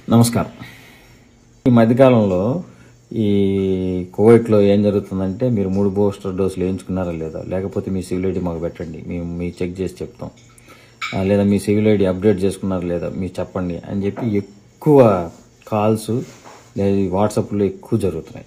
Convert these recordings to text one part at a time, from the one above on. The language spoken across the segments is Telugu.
నమస్కారం ఈ మధ్యకాలంలో ఈ కువైట్లో ఏం జరుగుతుందంటే మీరు మూడు బూస్టర్ డోసులు వేయించుకున్నారా లేదా లేకపోతే మీ సివిల్ ఐడి మాకు పెట్టండి మేము మీ చెక్ చేసి చెప్తాం ఆ, లేదా మీ సివిల్ ఐడి అప్డేట్ చేసుకున్నారా లేదా మీరు చెప్పండి అని చెప్పి ఎక్కువ కాల్స్ లేదా ఈ వాట్సాప్లో ఎక్కువ జరుగుతున్నాయి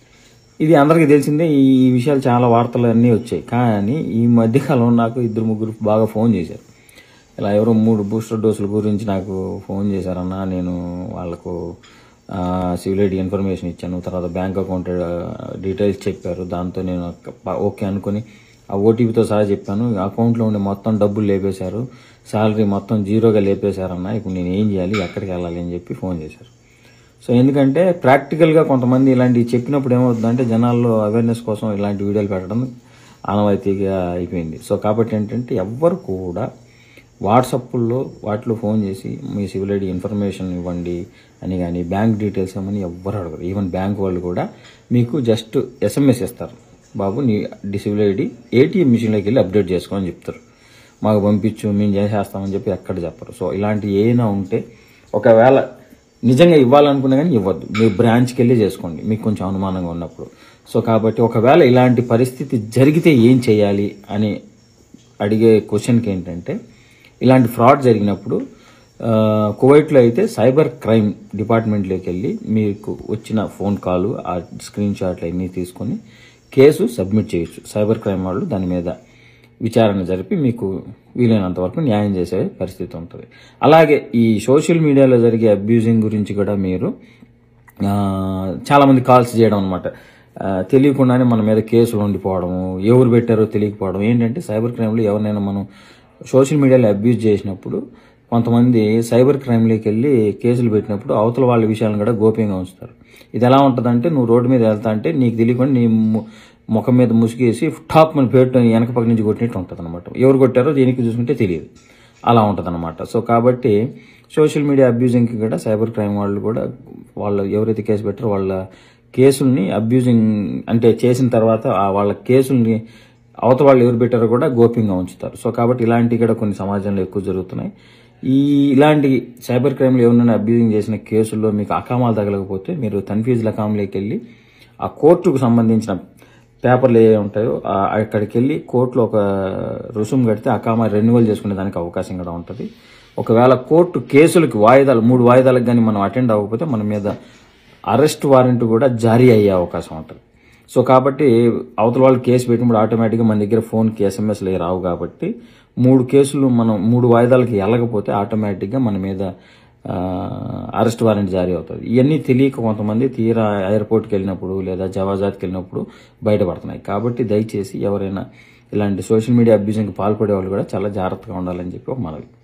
ఇది అందరికీ తెలిసిందే ఈ ఈ విషయాలు చాలా వార్తలు అన్నీ వచ్చాయి కానీ ఈ మధ్యకాలంలో నాకు ఇద్దరు ముగ్గురు బాగా ఫోన్ చేశారు ఇలా ఎవరో మూడు బూస్టర్ డోసుల గురించి నాకు ఫోన్ చేశారన్న నేను వాళ్ళకు ఆ, సివిల్ ఐడి ఇన్ఫర్మేషన్ ఇచ్చాను తర్వాత బ్యాంక్ అకౌంట్ ఆ, డీటెయిల్స్ చెప్పారు దాంతో నేను ఒక- ఓకే అనుకుని ఆ ఓటీపీతో సహా చెప్పాను అకౌంట్లో ఉండే మొత్తం డబ్బులు లేపేశారు శాలరీ మొత్తం జీరోగా లేపేశారన్న ఇప్పుడు నేను ఏం చేయాలి ఎక్కడికి వెళ్ళాలి అని చెప్పి ఫోన్ చేశారు సో ఎందుకంటే ప్రాక్టికల్గా కొంతమంది ఇలాంటివి చెప్పినప్పుడు ఏమవుతుందంటే జనాల్లో అవేర్నెస్ కోసం ఇలాంటి వీడియోలు పెట్టడం ఆనవాయితీగా అయిపోయింది సో కాబట్టి ఏంటంటే ఎవ్వరు కూడా వాట్సాప్లో వాటిలో ఫోన్ చేసి మీ సివిల్ ఐడి ఇన్ఫర్మేషన్ ఇవ్వండి అని కానీ బ్యాంక్ డీటెయిల్స్ ఇవ్వమని ఎవ్వరు అడగరు ఈవెన్ బ్యాంక్ వాళ్ళు కూడా మీకు జస్ట్ ఎస్ఎంఎస్ ఇస్తారు బాబు నీ సివిల్ ఐడి ఏటీఎం మిషన్లోకి వెళ్ళి అప్డేట్ చేసుకోమని చెప్తారు మాకు పంపించు మేము చేసేస్తామని చెప్పి ఎక్కడ చెప్పరు సో ఇలాంటి ఏమైనా ఉంటే ఒకవేళ నిజంగా ఇవ్వాలనుకున్నా కానీ ఇవ్వద్దు మీరు బ్రాంచ్కి వెళ్ళి చేసుకోండి మీకు కొంచెం అనుమానంగా ఉన్నప్పుడు సో కాబట్టి ఒకవేళ ఇలాంటి పరిస్థితి జరిగితే ఏం చేయాలి అని అడిగే క్వశ్చన్కి ఏంటంటే ఇలాంటి ఫ్రాడ్ జరిగినప్పుడు ఆ, కువైట్లో అయితే సైబర్ క్రైమ్ డిపార్ట్మెంట్లోకి వెళ్ళి మీకు వచ్చిన ఫోన్ కాల్ ఆ స్క్రీన్ షాట్లు అన్నీ తీసుకొని కేసు సబ్మిట్ చేయొచ్చు సైబర్ క్రైమ్ వాళ్ళు దాని మీద విచారణ జరిపి మీకు వీలైనంత వరకు న్యాయం చేసే పరిస్థితి ఉంటుంది అలాగే ఈ సోషల్ మీడియాలో జరిగే అబ్యూజింగ్ గురించి కూడా మీరు ఆ, చాలా మంది కాల్స్ చేయడం అనమాట తెలియకుండానే మన మీద కేసులు ఉండిపోవడము ఎవరు పెట్టారో తెలియకపోవడం ఏంటంటే సైబర్ క్రైమ్లో ఎవరినైనా మనం సోషల్ మీడియాలో అబ్యూజ్ చేసినప్పుడు కొంతమంది సైబర్ క్రైమ్లోకి వెళ్ళి కేసులు పెట్టినప్పుడు అవతల వాళ్ళ విషయాలను కూడా గోప్యంగా ఉంచుతారు ఇది ఎలా ఉంటుందంటే నువ్వు రోడ్డు మీద వెళ్తా అంటే నీకు తెలియకుండా నీ ము- ముఖం మీద ముసుగేసి టాప్ మన పేరు వెనక పక్క నుంచి కొట్టినట్టు ఉంటుంది అనమాట ఎవరు కొట్టారో దీనికి చూసుకుంటే తెలియదు అలా ఉంటుంది అనమాట సో కాబట్టి సోషల్ మీడియా అబ్యూజింగ్కి కూడా సైబర్ క్రైమ్ వాళ్ళు కూడా వాళ్ళు ఎవరైతే కేసు పెట్టారో వాళ్ళ కేసుల్ని అబ్యూజింగ్ అంటే చేసిన తర్వాత ఆ వాళ్ళ కేసుల్ని అవతల వాళ్ళు ఎవరు పెట్టారో కూడా గోప్యంగా ఉంచుతారు సో కాబట్టి ఇలాంటివి కూడా కొన్ని సమాజంలో ఎక్కువ జరుగుతున్నాయి ఈ ఇలాంటి సైబర్ క్రైమ్లో ఎవరైనా అబ్యూజింగ్ చేసిన కేసుల్లో మీకు అకామాలు తగలకపోతే మీరు తన్ఫీజ్ లకాంలోకి వెళ్ళి ఆ కోర్టుకు సంబంధించిన పేపర్లు ఏ ఉంటాయో ఆ- అక్కడికి వెళ్ళి కోర్టులో ఒక రుసుము కడితే అకామా రెన్యువల్ చేసుకునే దానికి అవకాశం కూడా ఉంటుంది ఒకవేళ కోర్టు కేసులకి వాయిదాలు మూడు వాయిదాలకు కానీ మనం అటెండ్ అవ్వకపోతే మన మీద అరెస్ట్ వారెంట్ కూడా జారీ అయ్యే అవకాశం ఉంటుంది సో కాబట్టి అవతల వాళ్ళు కేసు పెట్టినప్పుడు ఆటోమేటిక్గా మన దగ్గర ఫోన్కి ఎస్ఎంఎస్లు రావు కాబట్టి మూడు కేసులు మనం మూడు వాయిదాలకి వెళ్ళకపోతే ఆటోమేటిక్గా మన మీద ఆ, అరెస్ట్ వారెంట్ జారీ అవుతుంది ఇవన్నీ తెలియక కొంతమంది తీరా ఎయిర్పోర్ట్కి వెళ్ళినప్పుడు లేదా జవాజాత్కి వెళ్ళినప్పుడు బయటపడుతున్నాయి కాబట్టి దయచేసి ఎవరైనా ఇలాంటి సోషల్ మీడియా అబ్యూజింగ్కి పాల్పడే వాళ్ళు కూడా చాలా జాగ్రత్తగా ఉండాలని చెప్పి ఒక మనవి